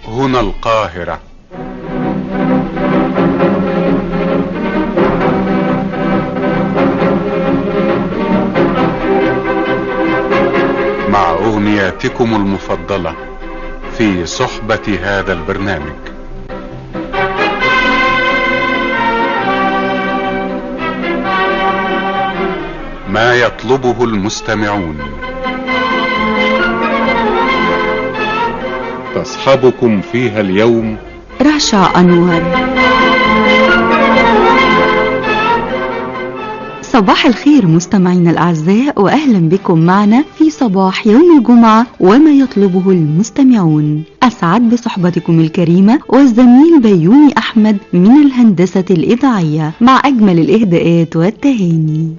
هنا القاهرة مع أغنياتكم المفضلة في صحبة هذا البرنامج ما يطلبه المستمعون تصحبكم فيها اليوم رشا أنور صباح الخير مستمعينا الأعزاء وأهلا بكم معنا في صباح يوم الجمعة وما يطلبه المستمعون أسعد بصحبتكم الكريمة والزميل بيومي أحمد من الهندسة الإذاعية مع أجمل الإهداءات والتهاني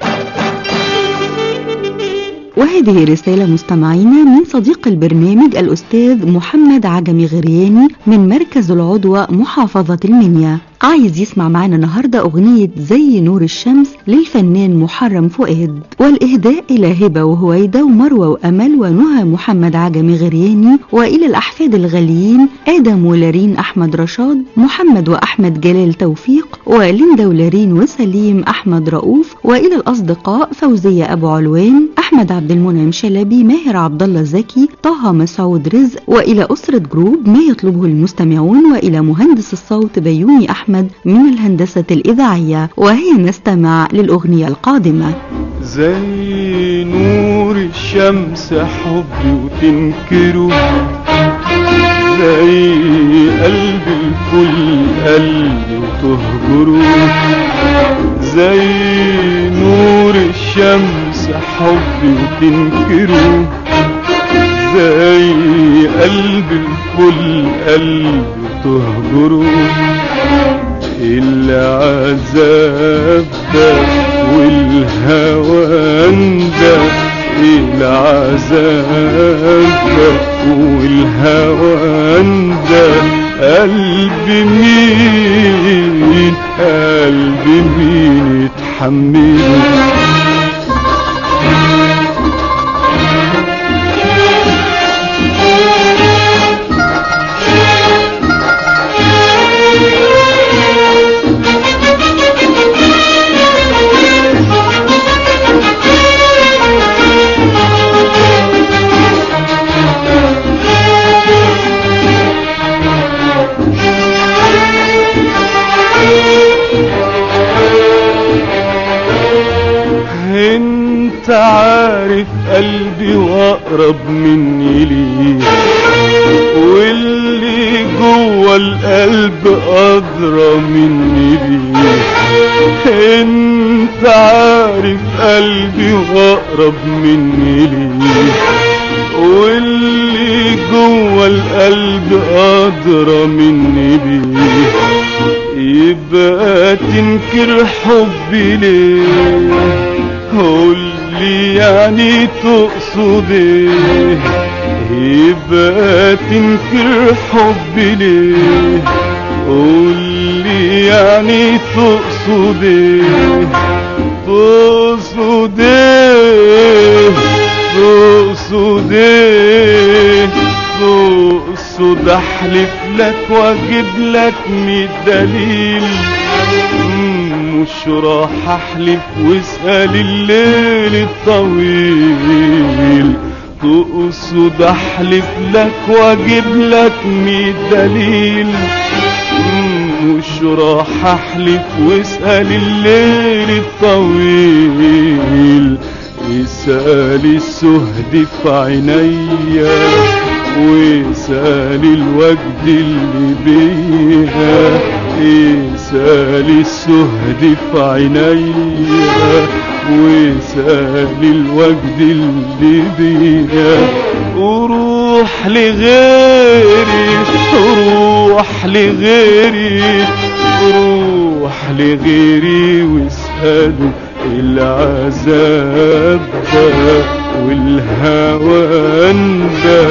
وهذه رسالة مستمعينا من صديق البرنامج الأستاذ محمد عجمي غرياني من مركز العضوة محافظة المنيا عايز يسمع معنا النهاردة أغنية زي نور الشمس للفنان محرم فؤاد والإهداء إلى هبة وهويدة ومروة وأمل ونهى محمد عجمي غرياني وإلى الأحفاد الغاليين آدم ولارين أحمد رشاد محمد وأحمد جلال توفيق وليندا ولارين وسليم أحمد رؤوف وإلى الأصدقاء فوزية أبو علوان أحمد عبد المنعم شلبي ماهر عبد الله زكي طه مسعود رزق وإلى أسرة جروب ما يطلبه المستمعون وإلى مهندس الصوت بيومي أحمد أحمد من الهندسة الإذاعية وهي نستمع للأغنية القادمة زي نور الشمس حبي وتنكره زي قلب الكل قلبي وتهجره زي نور الشمس حبي وتنكره زي قلب الكل قلبي وتهجره العذاب ده والهوان ده العذاب ده والهوان ده قلب مين قلب مين يتحمله انت عارف قلبي واقرب مني ليه واللي جوه القلب ادرى مني بيه انت عارف قلبي واقرب مني ليه واللي جوه القلب ادرى مني بيه يبقى تنكر حبي ليه قولي يعني تقصد ايه يبقى تنكر حبي ليه قولي يعني تقصد ايه تقصد ايه تقصد ايه تقصد احلف لك واجيب لك مية دليل مش راح احلف واسأل الليل الطويل تقصد احلف لك واجيب لك مية دليل مش راح احلف واسأل الليل الطويل اسأل السهد في عينيا واسأل الوجد اللي بيها اسأل السهد في عينيا واسأل الوجد اللي بيها وروح لغيري روح لغيري روح لغيري واسأله العذاب ده والهوان ده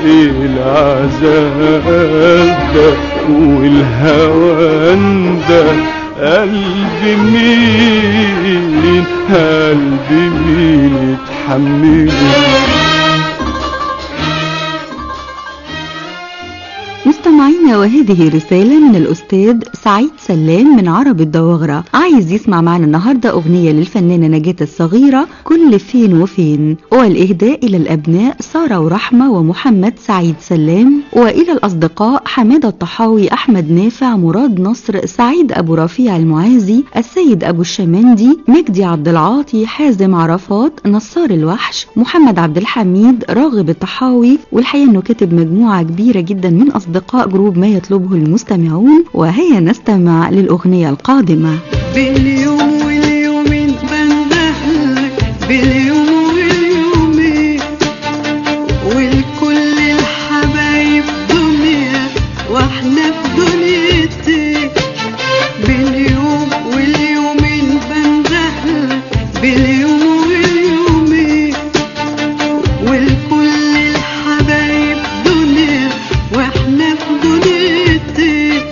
العذاب ده والهوان ده قلب مين قلب مين يتحمله مستمعينا وهذه رسالة من الأستاذ سعيد سلام من عرب الدواغرة عايز يسمع معنا النهاردة أغنية للفنانة نجاة الصغيرة كل فين وفين والإهداء إلى الأبناء سارة ورحمة ومحمد سعيد سلام وإلى الأصدقاء حمادة الطحاوي أحمد نافع مراد نصر سعيد أبو رفيع المعازي السيد أبو الشمندي مجدي عبد العاطي حازم عرفات نصار الوحش محمد عبد الحميد راغب الطحاوي والحقيقة أنه كاتب مجموعة كبيرة جدا من أصدقاء جروب ما يطلبه المستمعون وهيا نستمع للأغنية القادمة باليوم واليومين بندهلك باليوم واليومين والكل الحبايب دنيا واحنا في دنيتي باليوم واليومين بندهلك باليوم واليومين والكل الحبايب دنيا واحنا في دنيتي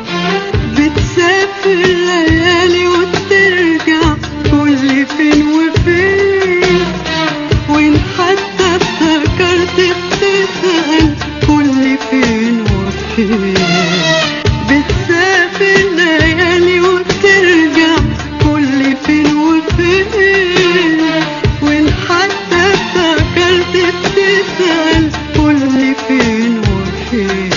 بتسافر ليالي وترجع كل فين وفين وين حتى افتكرت بتسأل كل فين وفين بتسافر ليالي وترجع كل فين وفين وين حتى افتكرت بتسأل كل فين وفين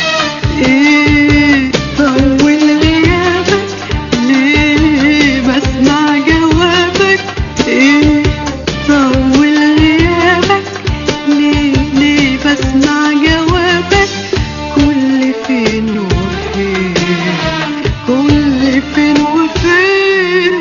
ايه طول غيابك ليه بسمع جوابك ايه طول غيابك ليه ليه بسمع جوابك كل فين وفين كل فين وفين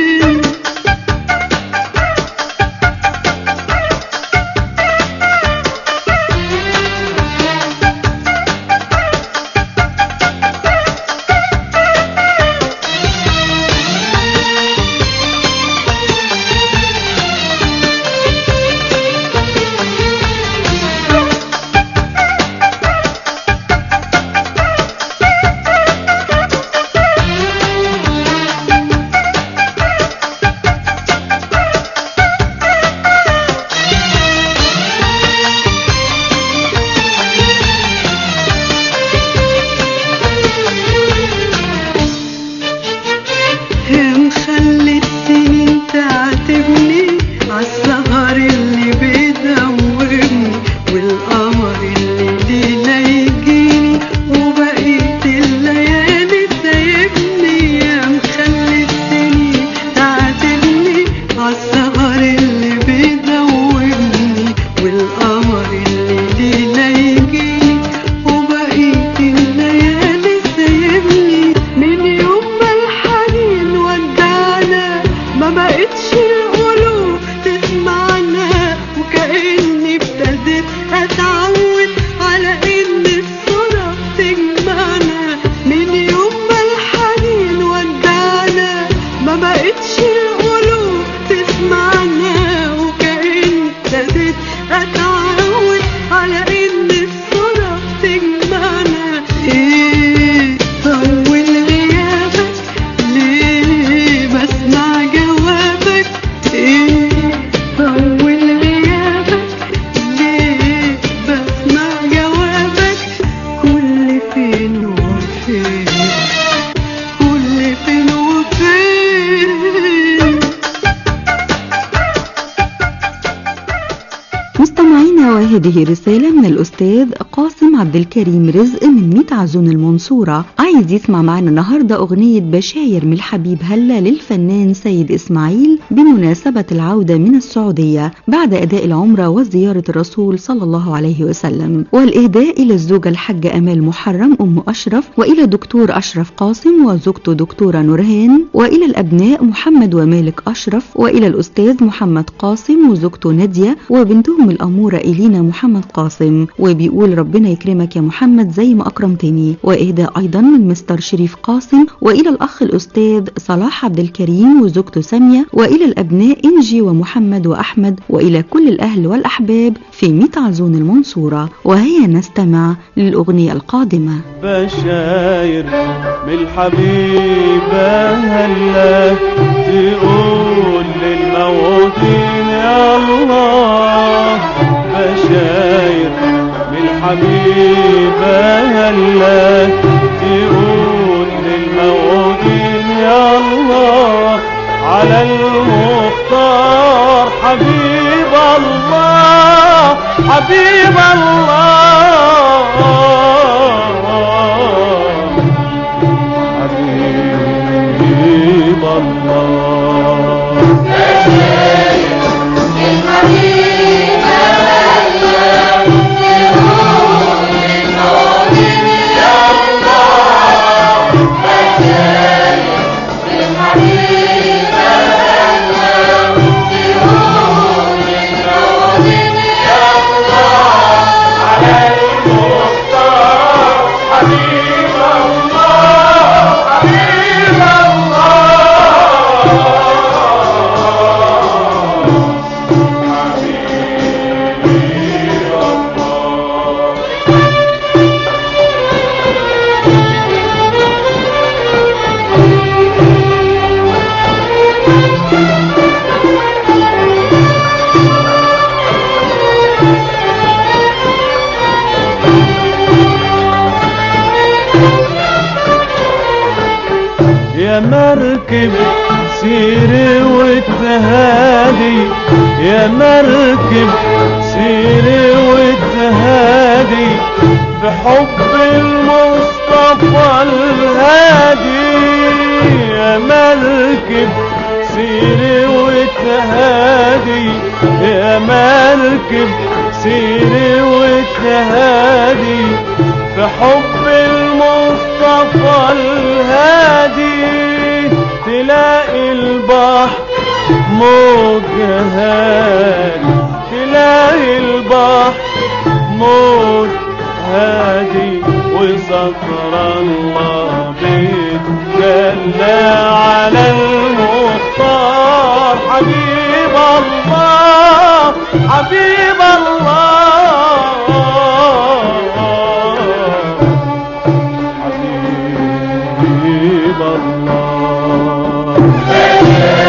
يا مخلي السنين تعاتبني عالسهر اللي بيدوبني والقمر اللي ليلة يجيني وبقيت الليالي سايبني يا مخلي السنين تعاتبني عالسهر اللي بيدوبني والقمر اللي ليلة يجيني وبقيت الليالي سايبني من يوم ما الحنين ودعنا ما بقتش القلوب تسمعنا وكأني ابتديت اتعود على ان الصورة تجمعنا من يوم ما الحنين ودعنا ما بقتش القلوب تسمعنا وكأني ابتديت اتعود على ان الصورة تجمعنا ايه طول غيابك ليه بسمع جوابك ايه طول غيابك ليه بسمع جوابك كل فين وفين كل فين وفين مستمعينا وهذه رسالة من الأستاذ قاسم عبد الكريم رزق من ميت عزون المنصورة عايز يسمع معنا النهاردة أغنية بشاير من الحبيب هلا للفنان سيد إسماعيل بمناسبة العودة من السعودية بعد أداء العمرة وزيارة الرسول صلى الله عليه وسلم والإهداء إلى الزوجة الحاجة أمال محرم أم أشرف وإلى دكتور أشرف قاسم وزوجته دكتورة نورهان وإلى الأبناء محمد ومالك أشرف وإلى الأستاذ محمد قاسم وزوجته نادية وبنتهم الأمورة إلينا محمد قاسم وبيقول ربنا يكرمك يا محمد زي ما أكرمتني وإهداء أيضا من مستر شريف قاسم وإلى الأخ الأستاذ صلاح عبد الكريم وزوجته سامية وإلى الأبناء إنجي ومحمد وأحمد وإلى كل الأهل والأحباب في ميت عزون المنصورة وهيا نستمع للأغنية القادمة بشاير من الحبيبة هلا تقول للموطن يا الله بشاير من الحبيبة هلا تقول للموعودين يا الله على المختار حبيب الله حبيب الله حبيب الله يا مركب سيري وتهادي يا مركب سيري وتهادي بحب المصطفى الهادي يا مركب سيري وتهادي يا مركب سيري وتهادي بحب المصطفى الهادي تلاقي البحر موج هادي تلاقي البحر موج هادي وذكر الله بيتجلى على المختار حبيب الله حبيب الله حبيب الله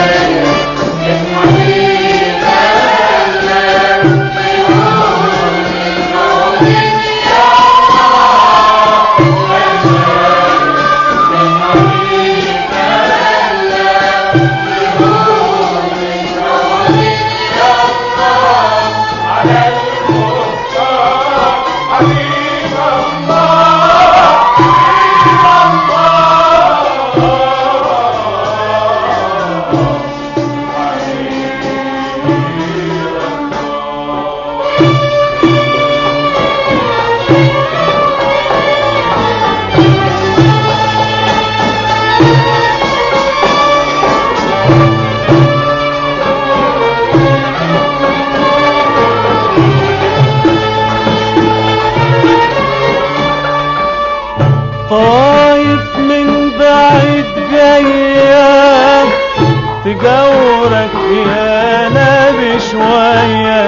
خايف من بعيد جاية تجورك يا نبي شوية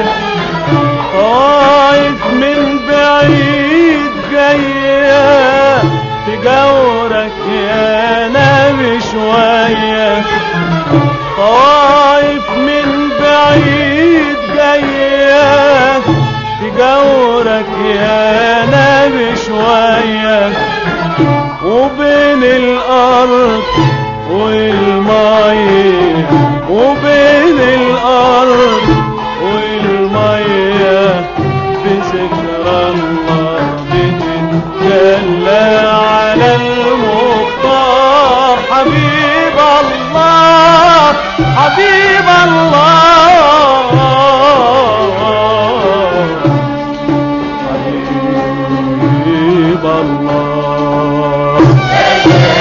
خايف من بعيد جاية تجورك يا نبي شوية خايف من بعيد جاية تجورك يا نبي شوية وبين الأرض والمية وبين الأرض والمية بذكر الله بتتجلى على المختار حبيب الله حبيب الله حبيب الله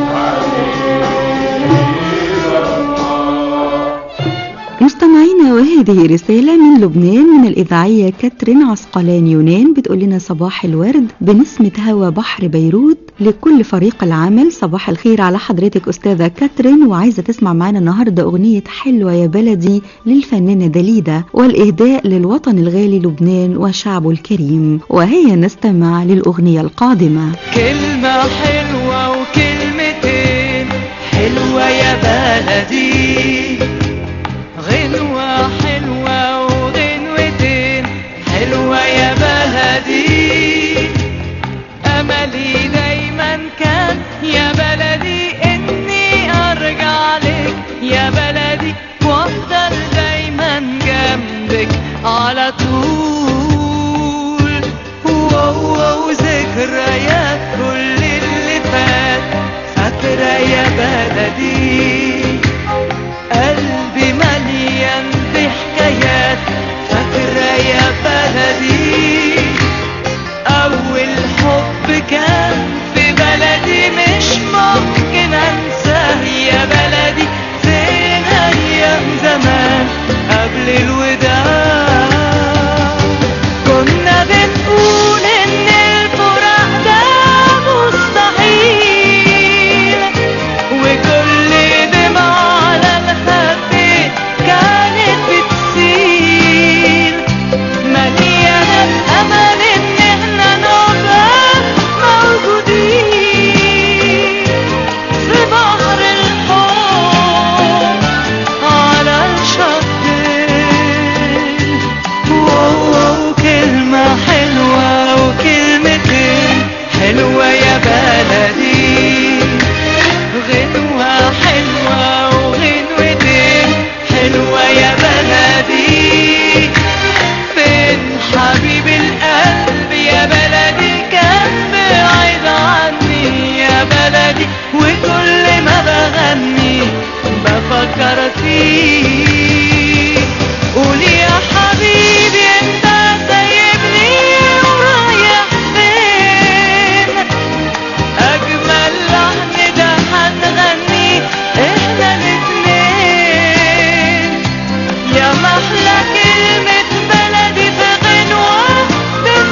مستمعينا وهي وهذه رسالة من لبنان من الإذاعية كاترين عسقلان يونان بتقول لنا صباح الورد بنسمة هوا بحر بيروت لكل فريق العمل صباح الخير على حضرتك أستاذة كاترين وعايزة تسمع معنا النهاردة أغنية حلوة يا بلدي للفنانة دليدة والإهداء للوطن الغالي لبنان وشعبه الكريم وهي نستمع للأغنية القادمة كلمة حلوة وكلمتين حلوة يا بلدي غنوة حلوة وغنوتين حلوة يا بلدي أملي دايما كان يا بلدي إني أرجع لك يا بلدي وأفضل دايما جنبك على طول واو ذكريات كل اللي فات فاكرة يا بلدي قلبي مليان بحكايات فاكرة يا بلدي أول حب كان في بلدي مش ممكن أنساه يا بلدي فين أيام زمان قبل الوداع كنا بنقول إن الفراق ده مستحيل وكل دمعة على الخد كانت بتسيل مليانة الأمل إن إحنا نبقى موجودين في بحر الحب على الشطين واو كلمة حلوة وكلمتين حلوة يا بلدي غنوة حلوة وغنوتين حلوة يا بلدي فين حبيب القلب يا بلدي كان بعيد عني يا بلدي وكل ما بغني بفكر فيك قول يا حبيبي انت سايبني ورايح فين اجمل لحن ده هنغني احنا الاتنين يا محلى كلمة بلدي في غنوة بين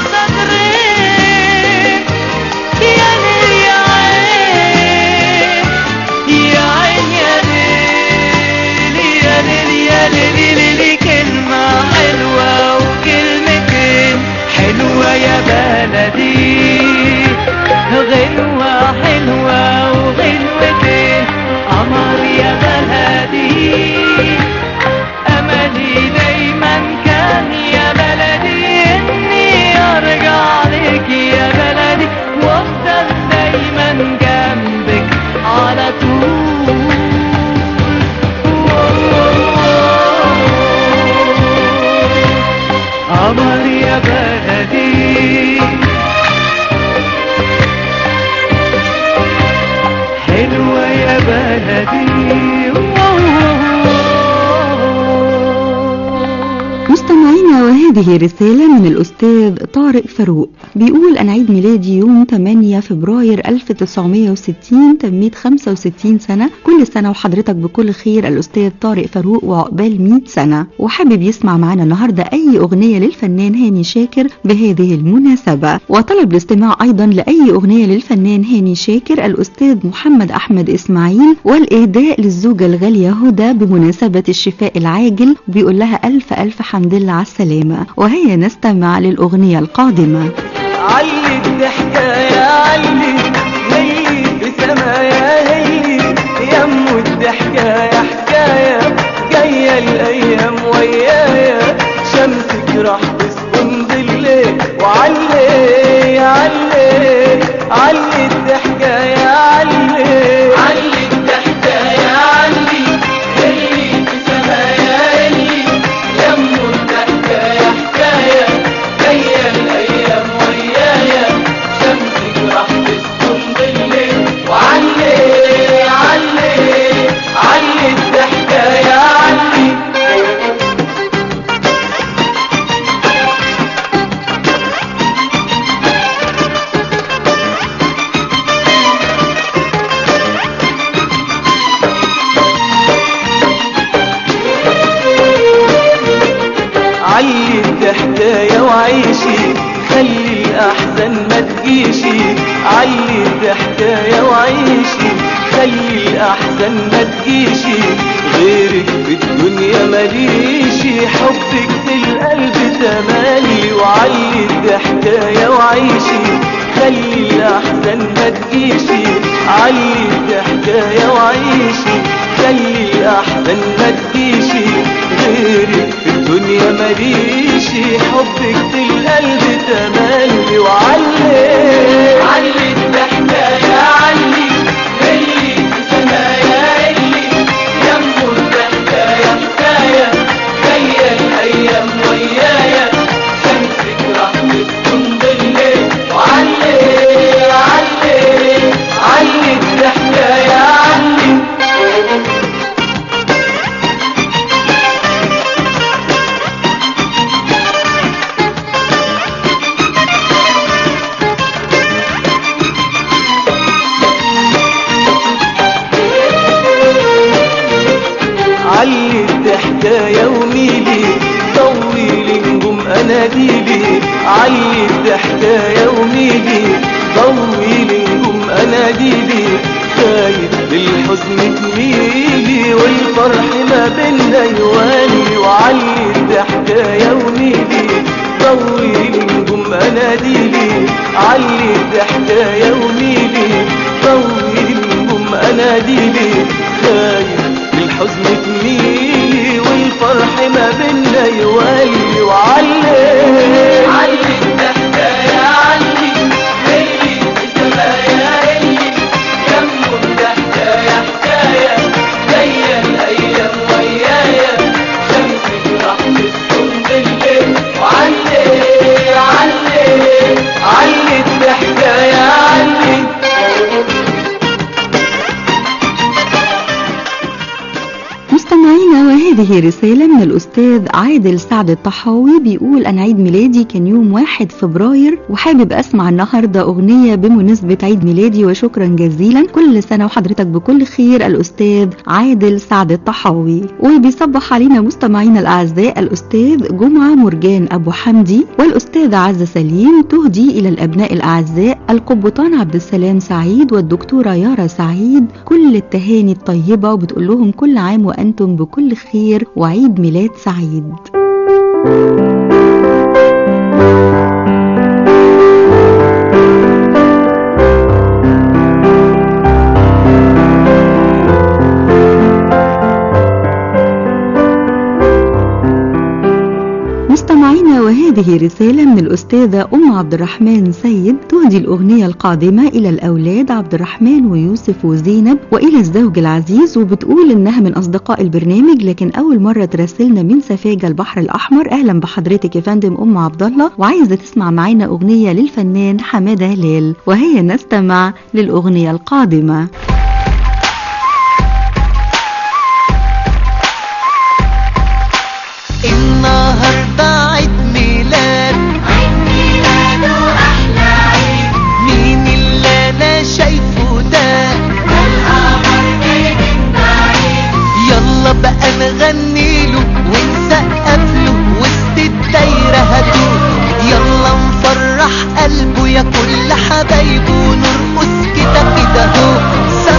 سطرين يا ليل يا عين يا عين يا ليل يا ليل يا ليل ليلي كلمة حلوة وكلمتين حلوة يا بلدي غنوة حلوة وغنوتين قمر يا بلدي أملي دايما كان يا بلدي إني أرجع لك يا بلدي وأفضل دايما جنبك على طول قمر يا بلدي حلوة يا بلدي مستمعينا وهذه رسالة من الأستاذ طارق فاروق بيقول أنا عيد ميلادي يوم 8 فبراير 1960 تميت 65 سنة كل سنة وحضرتك بكل خير الأستاذ طارق فاروق وعقبال 100 سنة وحابب يسمع معنا النهاردة أي أغنية للفنان هاني شاكر بهذه المناسبة وطلب الاستماع أيضا لأي أغنية للفنان هاني شاكر الأستاذ محمد أحمد إسماعيل والإهداء للزوجة الغالية هدى بمناسبة الشفاء العاجل بيقول لها ألف ألف حمد لله على السلامة وهي نستمع للأغنية القادمة علي الضحكة يا علي هي بسمايا هي يم الضحكة يا حكاية جاية الأيام ويايا شمسك راح تسكن بالليل وعلي علي علي الضحكة يا علي علي الضحكة يا علي هي بسمايا هي يم الضحكة يا حكاية جاية الأيام ويايا شمس ماليش حبك في القلب تمالي وعلي الضحكاية وعيشي خلي الأحزان ما تجيشي علي الضحكاية وعيشي خلي الأحزان ما تجيشي غيرك في الدنيا ماليش حبك في القلب تمالي وعلي علي الضحكاية علي اللي في سمايا اللي يمه الضحكاية حكاية جاية الأيام ويايا شمسك راح تسكن بالليل وعلي علي علي الضحكاية علي علي الضحكاية وميلي طويلي نجوم اناديلي علي الضحكاية وميلي طويلي نجوم اناديلي خايف للحزن تميلي والفرح ما بينا يوالي وعلي الضحكاية وميلي طويلي نجوم اناديلي علي الضحكاية وميلي طويلي نجوم اناديلي خايف الحزن تميلي والفرح ما بينا يوالي وعلي علي الضحكاية علي اللي في سمايا اللي جنبه الضحكاية حكاية جاية الأيام ويايا شمسك راح تسكن بالليل وعلي علي علي الضحكاية علي مستمعينا وهذه رسالة من الأستاذ عادل سعد الطحاوي بيقول أنا عيد ميلادي كان يوم واحد فبراير وحابب أسمع النهاردة أغنية بمناسبة عيد ميلادي وشكرا جزيلا كل سنة وحضرتك بكل خير الأستاذ عادل سعد الطحاوي وبيصبح علينا مستمعينا الأعزاء الأستاذ جمعة مرجان أبو حمدي والأستاذة عزة سليم تهدي إلى الأبناء الأعزاء القبطان عبد السلام سعيد والدكتورة يارا سعيد كل التهاني الطيبة وبتقول لهم كل عام وأنتم بكل خير وعيد ميلاد سعيد مستمعينا وهذه رسالة من الأستاذة أم عبد الرحمن سيد تهدي الأغنية القادمة إلى الأولاد عبد الرحمن ويوسف وزينب وإلى الزوج العزيز وبتقول إنها من أصدقاء البرنامج لكن أول مرة تراسلنا من سفاجة البحر الأحمر أهلا بحضرتك يا فندم أم عبد الله وعايزة تسمع معانا أغنية للفنان حمادة هلال وهي نستمع للأغنية القادمة النهارده عيد ميلاد عيد ميلاده احلى عيد مين اللي انا شايفه ده القمر جاي من بعيد يلا بقى نغني له ونسقف له وسط الدايره هدوء يلا نفرح قلبه يا كل حبايبه ونرقص كده كده هو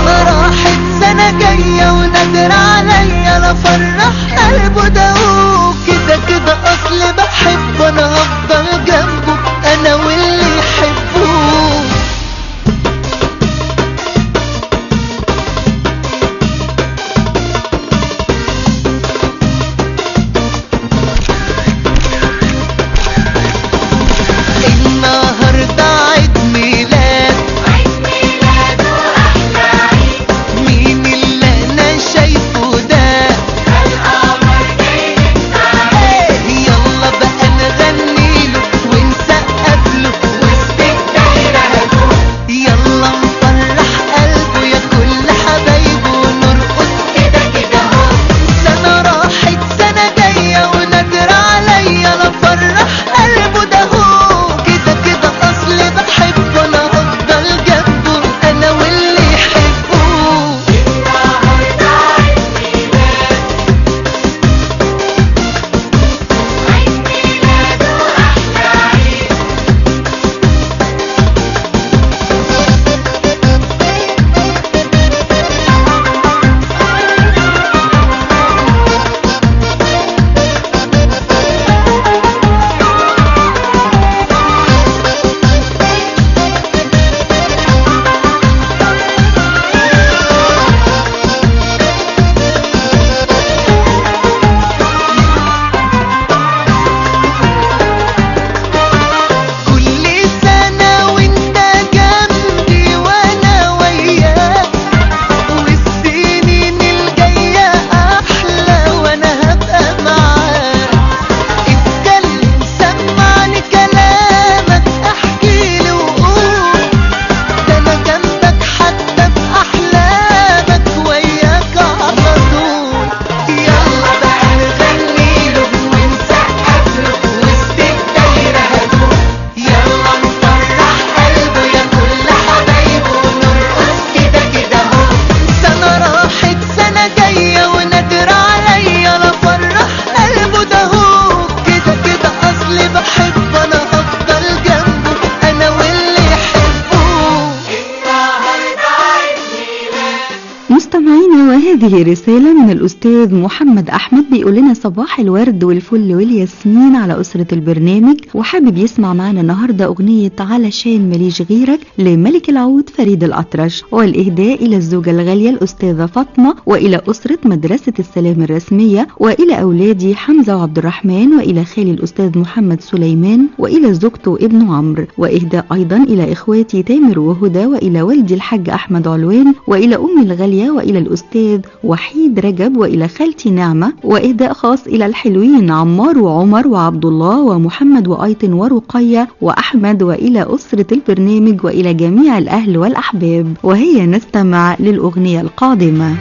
هذه رسالة من الأستاذ محمد أحمد بيقول لنا صباح الورد والفل والياسمين على أسرة البرنامج وحابب يسمع معنا النهاردة أغنية علشان ماليش غيرك لملك العود فريد الأطرش والإهداء إلى الزوجة الغالية الأستاذة فاطمة وإلى أسرة مدرسة السلام الرسمية وإلى أولادي حمزة وعبد الرحمن وإلى خالي الأستاذ محمد سليمان وإلى زوجته ابنه عمرو وإهداء أيضا إلى إخواتي تامر وهدى وإلى والدي الحاج أحمد علوان وإلى أمي الغالية وإلى الأستاذ وحيد رجب وإلى خالتي نعمة وإهداء خاص إلى الحلوين عمار وعمر وعبد الله ومحمد وأيتن ورقية وأحمد وإلى أسرة البرنامج وإلى جميع الأهل والأحباب وهي نستمع للأغنية القادمة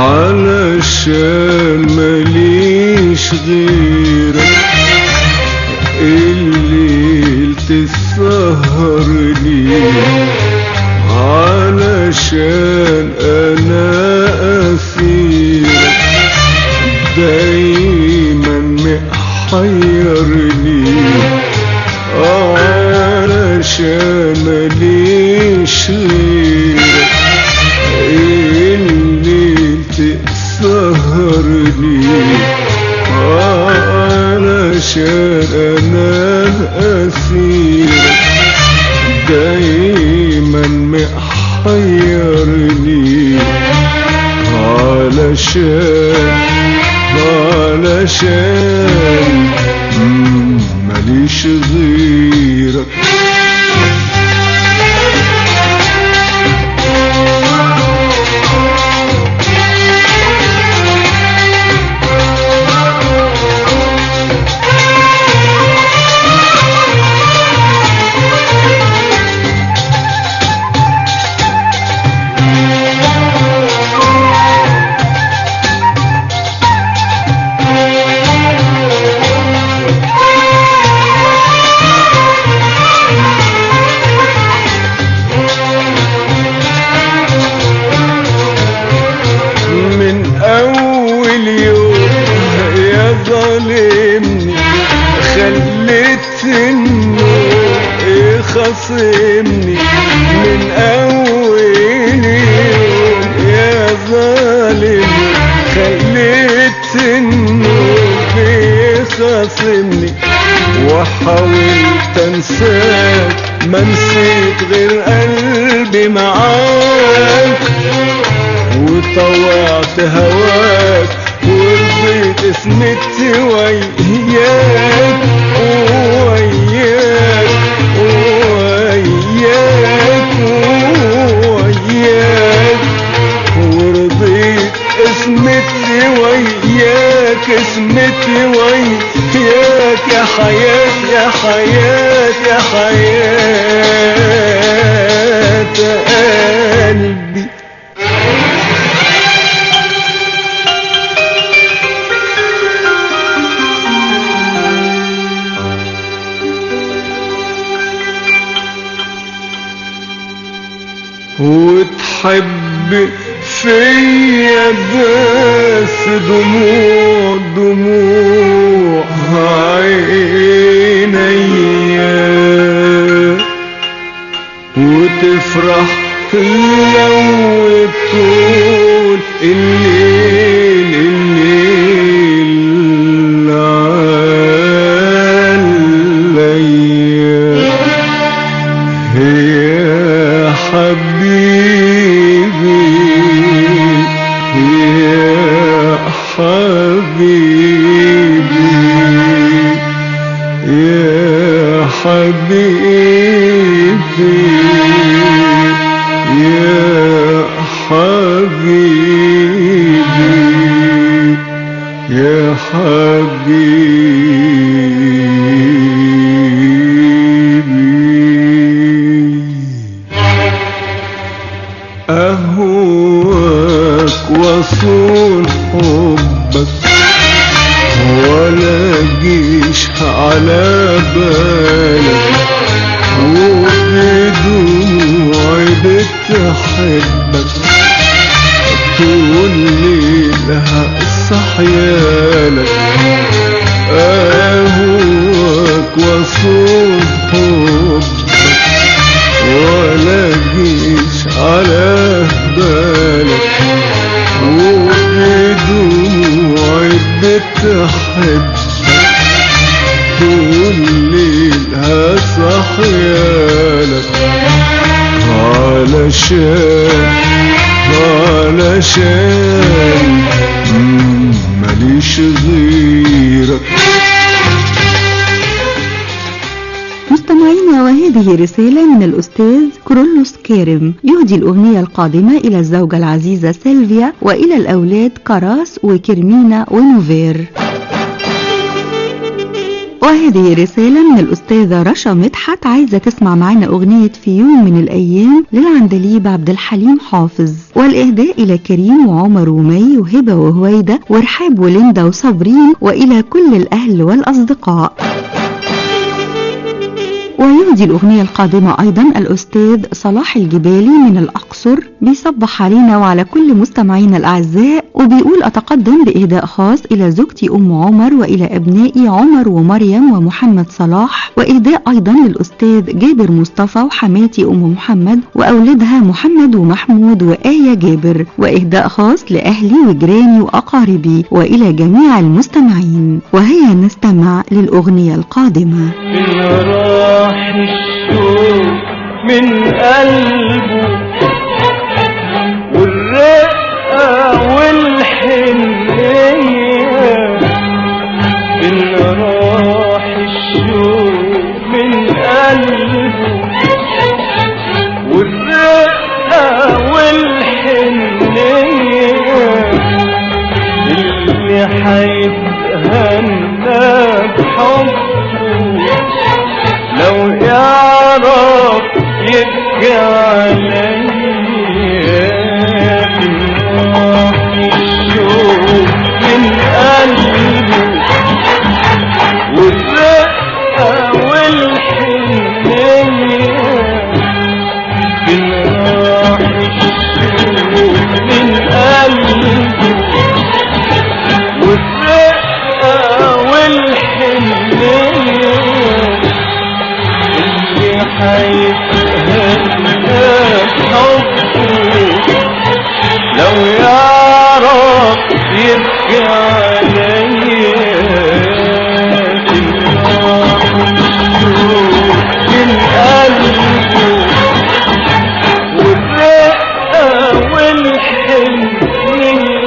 علشان ماليش غيرك الليل تسهر لي علشان انا اسيرك دايما محيرني علشان ماليش غيرك الليل تسهرني علشان انا اسيرك دايما محيرني علشان علشان مم، ماليش غيرك من اول يوم يا ظالمني خليت النور يخصمني من اول يوم يا ظالمني خليت النور يخصمني وحاولت انساك ما نسيت غير قلبي معاك وطوعت هواك ورضيت اسمتي وياك وياك وياك وياك ورضيت اسمتي وياك اسمتي وياك يا حياة يا حياة يا حياة قلبي وتحب فيا بس دموع دموع عينيا وتفرح لو طول الليل الليل عليا يا حبيبي يا حبيبي يا حبيبي يا حبيبي يا حبيبي أهواك وصون حبك ولا جيش على بالك وبدموعي بتحبك طول ليلها صحيالك أهواك وصون حبك ولا جيش على بالك تحبك طول ليلها صحيالك علشان علشان مم، ماليش غيرك مستمعينا وهذه رسالة من الأستاذ كرولوس كارم يهدي الأغنية القادمة إلى الزوجة العزيزة سيلفيا وإلى الأولاد كراس وكرمينا ونوفير وهذه رسالة من الأستاذة رشا مدحت عايزة تسمع معنا أغنية في يوم من الأيام للعندليب عبد الحليم حافظ والإهداء إلى كريم وعمر ومي وهبة وهويدة ورحاب وليندا وصابرين وإلى كل الأهل والأصدقاء ويهدي الأغنية القادمة أيضا الأستاذ صلاح الجبالي من الأقصر بيصبح علينا وعلى كل مستمعينا الأعزاء وبيقول أتقدم بإهداء خاص إلى زوجتي أم عمر وإلى أبنائي عمر ومريم ومحمد صلاح وإهداء أيضا للأستاذ جابر مصطفى وحماتي أم محمد وأولادها محمد ومحمود وآية جابر وإهداء خاص لأهلي وجيراني وأقاربي وإلى جميع المستمعين وهيا نستمع للأغنية القادمة من راح الشوق من قلبه والرقة والحنية من راح الشوق من قلبه والرقة والحنية اللي حيتهنى بحبه لو يعرف يبكي عليا بالنار الشوق من قلبه والرقة والحنية بالنار الشوق من قلبه والرقة والحنية اللي حيتهنى بحبه لو يعرف يبكي عليا بالنار الشوق من قلبه والرقة والحنية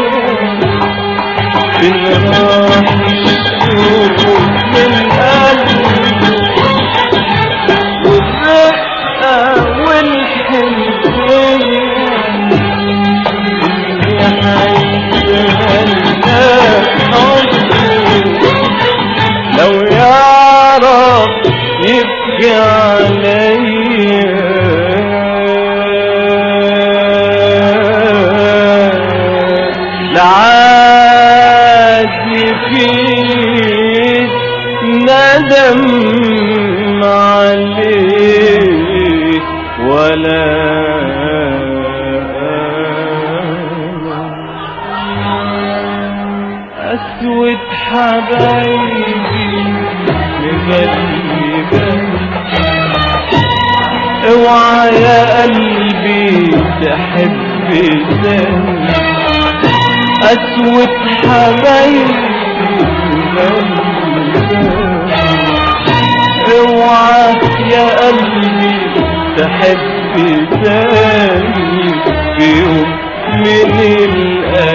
بالراح الشوق من قلبه والرقة والحنية اللي حيتهنى حبه لو يعرف يبكي عليا لعاد يفيد ندم عليه ولا أسود حبايبي مغلبة اوعى يا قلبي تحب تاني أسود حبايبي مغلبة اوعى يا قلبي تحب تاني في يوم من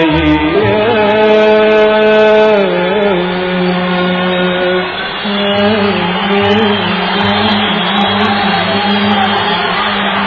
الأيام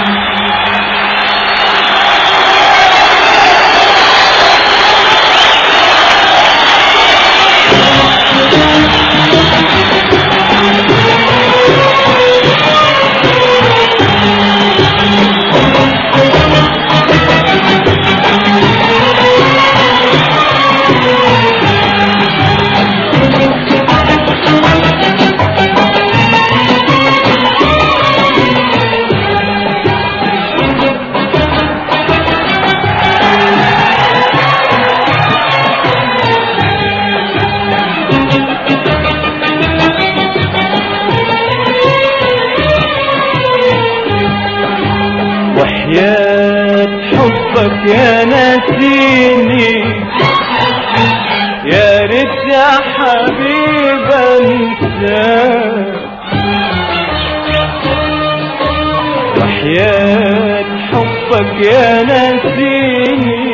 وحياة حبك يا ناسيني يا ريت حياة حبك يا ناسيني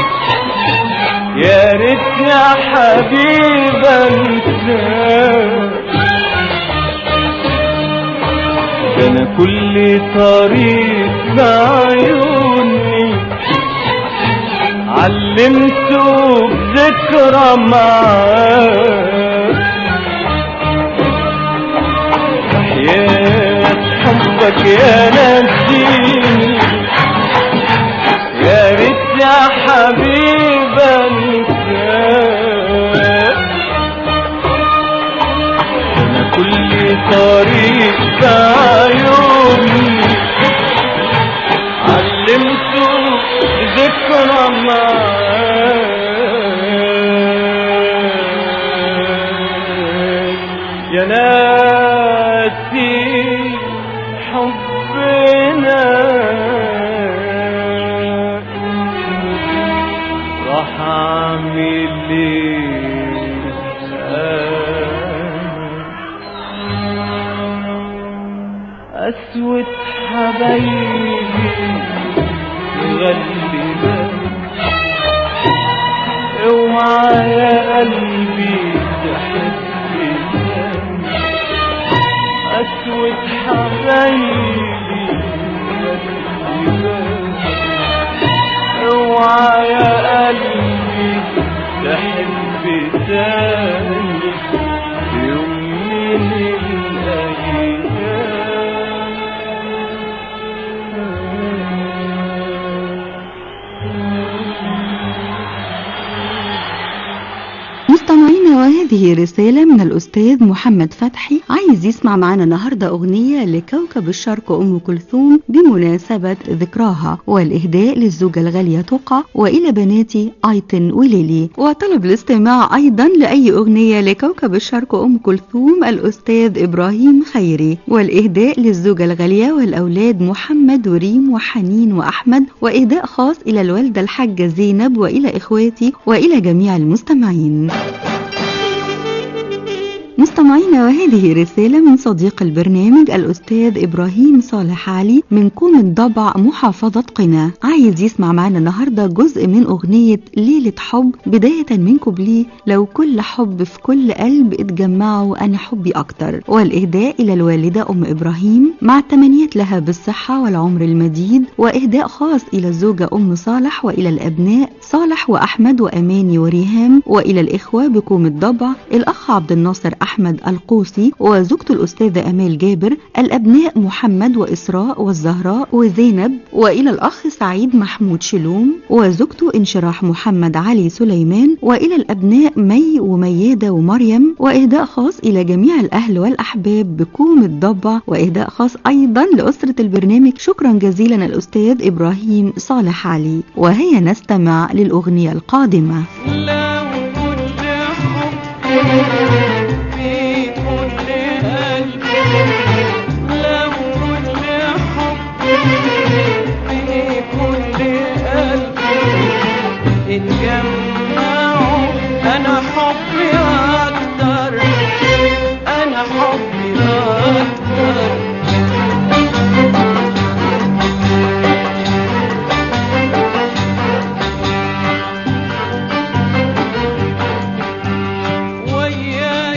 يا ريت يا حبيب انساك ده انا كل طريق بعيوني علمته بذكرى معاك حياة حبك يا نسيني يا ريت يا حبيب انساك انا كل طريق بعيوني علمته ذكرى معاك يا ناسي حبنا راح اعمل ايه اسود حبايبي مغلبة اوعى يا قلبي تحبني اسود حبايبي مغلبة اوعى يا قلبي تحب تاني في يوم من مستمعينا وهذه رسالة من الأستاذ محمد فتحي عايز يسمع معنا النهاردة أغنية لكوكب الشرق أم كلثوم بمناسبة ذكراها والإهداء للزوجة الغالية تقى وإلى بناتي أيتن وليلي وطلب الاستماع أيضا لأي أغنية لكوكب الشرق أم كلثوم الأستاذ إبراهيم خيري والإهداء للزوجة الغالية والأولاد محمد وريم وحنين وأحمد وإهداء خاص إلى الوالدة الحاجة زينب وإلى إخواتي وإلى جميع المستمعين مستمعينا وهذه رسالة من صديق البرنامج الأستاذ إبراهيم صالح علي من كوم الضبع محافظة قنا عايز يسمع معنا النهاردة جزء من أغنية ليلة حب بداية من كوبليه لو كل حب في كل قلب اتجمعوا أنا حبي أكتر والإهداء إلى الوالدة أم إبراهيم مع التمنيات لها بالصحة والعمر المديد وإهداء خاص إلى الزوجة أم صالح وإلى الأبناء صالح وأحمد وأماني وريهام وإلى الإخوة بكوم الضبع الأخ عبد الناصر أحمد القوسي وزوجته الأستاذة أمال جابر الأبناء محمد وإسراء والزهراء وزينب وإلى الأخ سعيد محمود شلوم وزوجته انشراح محمد علي سليمان وإلى الأبناء مي وميادة ومريم وإهداء خاص إلى جميع الأهل والأحباب بكوم الضبع وإهداء خاص أيضا لأسرة البرنامج شكرا جزيلا الأستاذ إبراهيم صالح علي وهيا نستمع للأغنية القادمة لو كل حب في كل قلب لو كل حب في كل قلب اتجمعوا انا حبي اكتر انا حبي اكتر ويا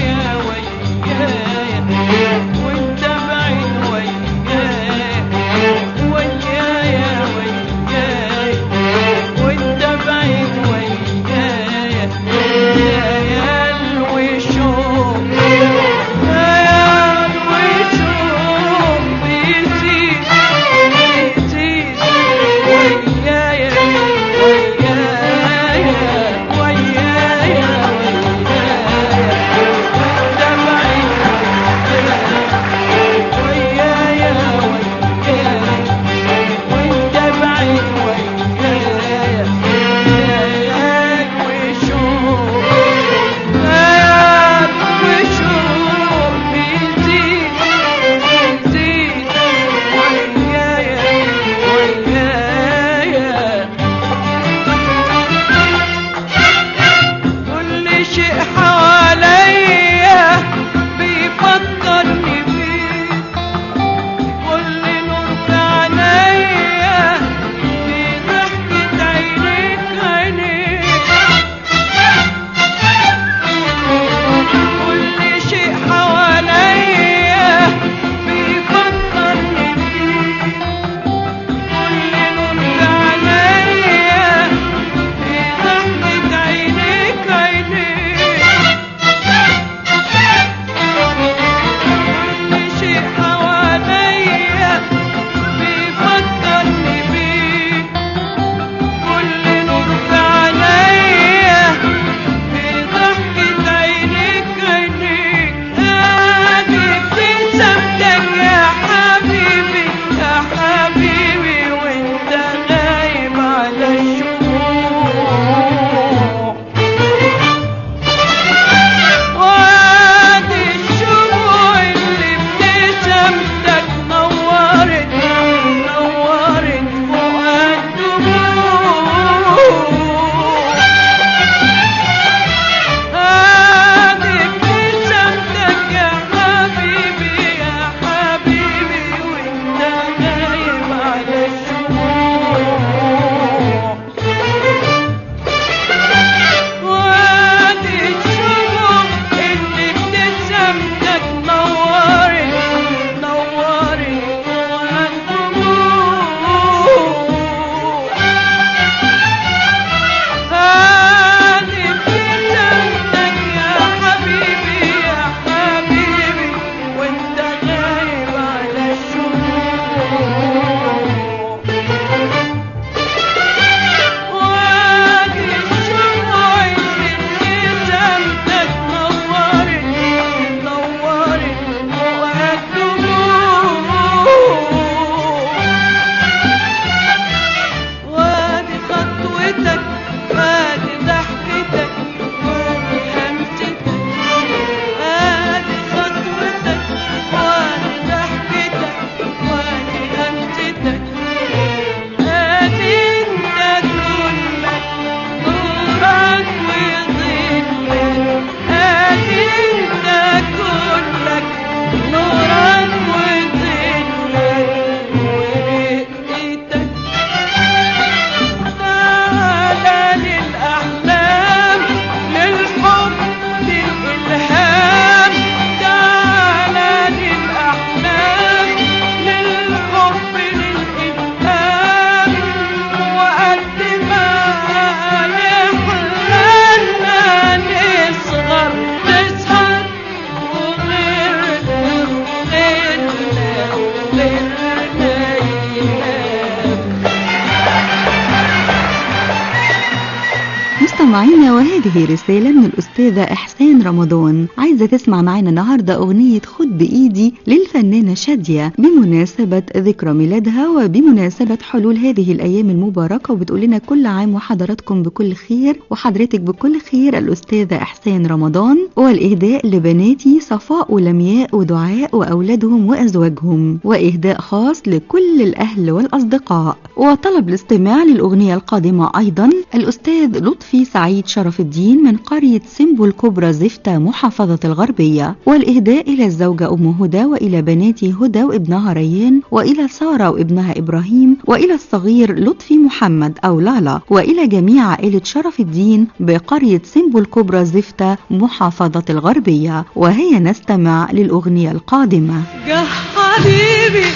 مستمعينا وهذه رسالة من الأستاذة إحسان رمضان عايزة تسمع معنا النهاردة أغنية خد بإيدي للفنانة شادية بمناسبة ذكرى ميلادها وبمناسبة حلول هذه الأيام المباركة وبتقول لنا كل عام وحضراتكم بكل خير وحضرتك بكل خير الأستاذة إحسان رمضان والإهداء لبناتي صفاء ولمياء ودعاء وأولادهم وأزواجهم وإهداء خاص لكل الأهل والأصدقاء وطلب الاستماع للأغنية القادمة أيضا الأستاذ لطفي سعيد شرف الدين من قرية سمبو الكبرى زفتة محافظة الغربية والإهداء إلى الزوجة أم هدى وإلى بناتي هدى وابنها ريان وإلى سارة وابنها إبراهيم وإلى الصغير لطفي محمد أو لالا وإلى جميع عائلة شرف الدين بقرية سمبو الكبرى زفتة محافظة الغربية وهي نستمع للأغنية القادمة جه حبيبي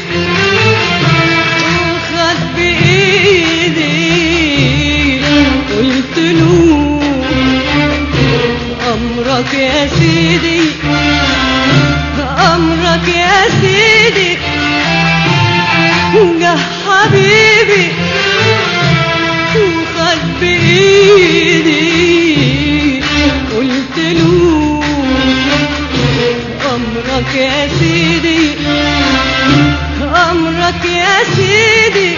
وخد بإيدي قلت له أمرك يا سيدي أمرك يا سيدي جه حبيبي وخد بإيدي قلت له أمرك يا سيدي أمرك يا سيدي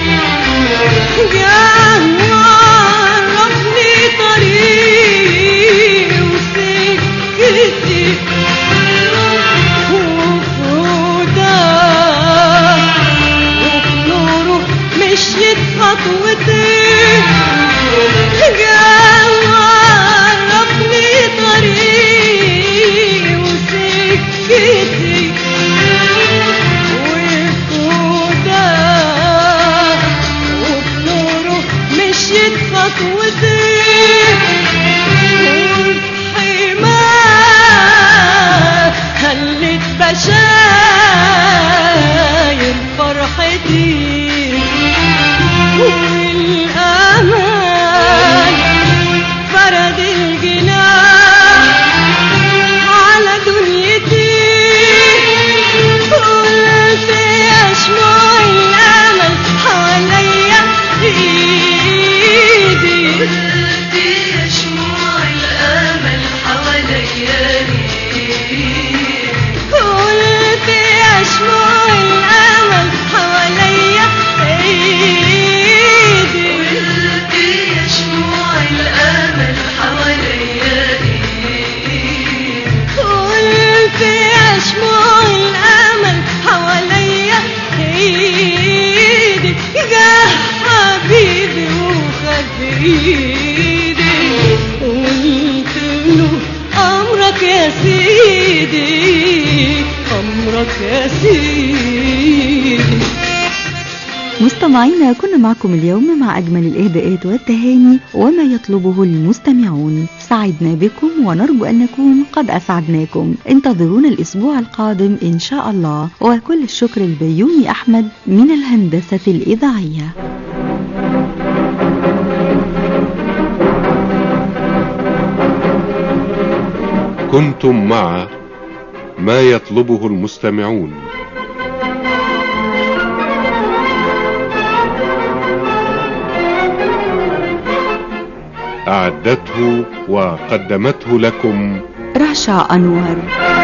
جاه وعرفني طريقي وسكتي وفودا وبنوره مشيت خطوتي جاه وعرفني طريقي وسكتي وفودا وبنوره مشيت خطوتي وبحماه هلت بشاير فرحتي والأمان فرد الجناح على دنيتي قلت يا شموع الأمل حواليا إيدي قلت يا شموع الأمل حواليا قلت يا شموع الأمل حواليا إيدي قلت يا شموع الأمل حواليا قلت يا شموع الأمل حواليا إيدي جه حبيبي وخد بإيدي قلت له أمرك يا سيدي أمرك يا سيدي مستمعينا كنا معكم اليوم مع أجمل الإهداءات والتهاني وما يطلبه المستمعون سعدنا بكم ونرجو أن نكون قد أسعدناكم انتظرونا الأسبوع القادم إن شاء الله وكل الشكر البيومي أحمد من الهندسة الإذاعية كنتم مع ما يطلبه المستمعون أعدته وقدمته لكم رشا أنور